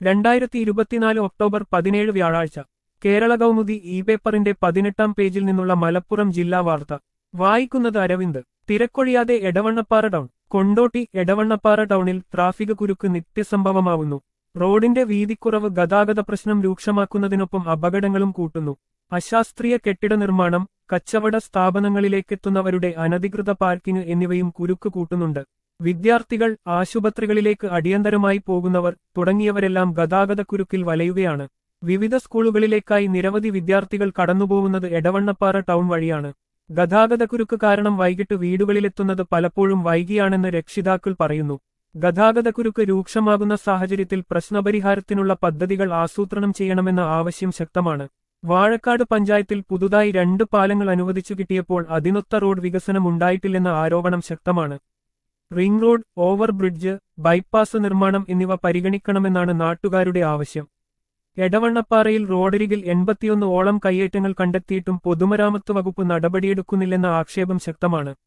രണ്ടായിരത്തി ഇരുപത്തിനാല് ഒക്ടോബർ പതിനേഴ് വ്യാഴാഴ്ച കേരള കൗമുദി ഇ പേപ്പറിന്റെ പതിനെട്ടാം പേജിൽ നിന്നുള്ള മലപ്പുറം ജില്ലാ വാർത്ത വായിക്കുന്നത് അരവിന്ദ് തിരക്കൊഴിയാതെ എടവണ്ണപ്പാറ ടൗൺ കൊണ്ടോട്ടി എടവണ്ണപ്പാറ ടൗണിൽ ട്രാഫിക് കുരുക്ക് നിത്യസംഭവമാവുന്നു റോഡിന്റെ വീതിക്കുറവ് ഗതാഗത പ്രശ്നം രൂക്ഷമാക്കുന്നതിനൊപ്പം അപകടങ്ങളും കൂട്ടുന്നു അശാസ്ത്രീയ കെട്ടിട നിർമ്മാണം കച്ചവട സ്ഥാപനങ്ങളിലേക്കെത്തുന്നവരുടെ അനധികൃത പാർക്കിംഗ് എന്നിവയും കുരുക്ക് കൂട്ടുന്നുണ്ട് വിദ്യാർത്ഥികൾ ആശുപത്രികളിലേക്ക് അടിയന്തരമായി പോകുന്നവർ തുടങ്ങിയവരെല്ലാം ഗതാഗതക്കുരുക്കിൽ വലയുകയാണ് വിവിധ സ്കൂളുകളിലേക്കായി നിരവധി വിദ്യാർത്ഥികൾ കടന്നുപോകുന്നത് എടവണ്ണപ്പാറ ടൗൺ വഴിയാണ് ഗതാഗതക്കുരുക്ക് കാരണം വൈകിട്ട് വീടുകളിലെത്തുന്നത് പലപ്പോഴും വൈകിയാണെന്ന് രക്ഷിതാക്കൾ പറയുന്നു ഗതാഗതക്കുരുക്ക് രൂക്ഷമാകുന്ന സാഹചര്യത്തിൽ പ്രശ്നപരിഹാരത്തിനുള്ള പദ്ധതികൾ ആസൂത്രണം ചെയ്യണമെന്ന ആവശ്യം ശക്തമാണ് വാഴക്കാട് പഞ്ചായത്തിൽ പുതുതായി രണ്ട് പാലങ്ങൾ അനുവദിച്ചു കിട്ടിയപ്പോൾ അതിനൊത്ത റോഡ് വികസനം ഉണ്ടായിട്ടില്ലെന്ന ആരോപണം ശക്തമാണ് ring road over bridge bypass നിർമ്മാണം എന്നിവ പരിഗണിക്കണമെന്നാണ് നാട്ടുകാരുടെ ആവശ്യം എടവണ്ണപ്പാറയിൽ റോഡരികിൽ എൺപത്തിയൊന്ന് ഓളം കയ്യേറ്റങ്ങൾ കണ്ടെത്തിയിട്ടും പൊതുമരാമത്ത് വകുപ്പ് നടപടിയെടുക്കുന്നില്ലെന്ന ആക്ഷേപം ശക്തമാണ്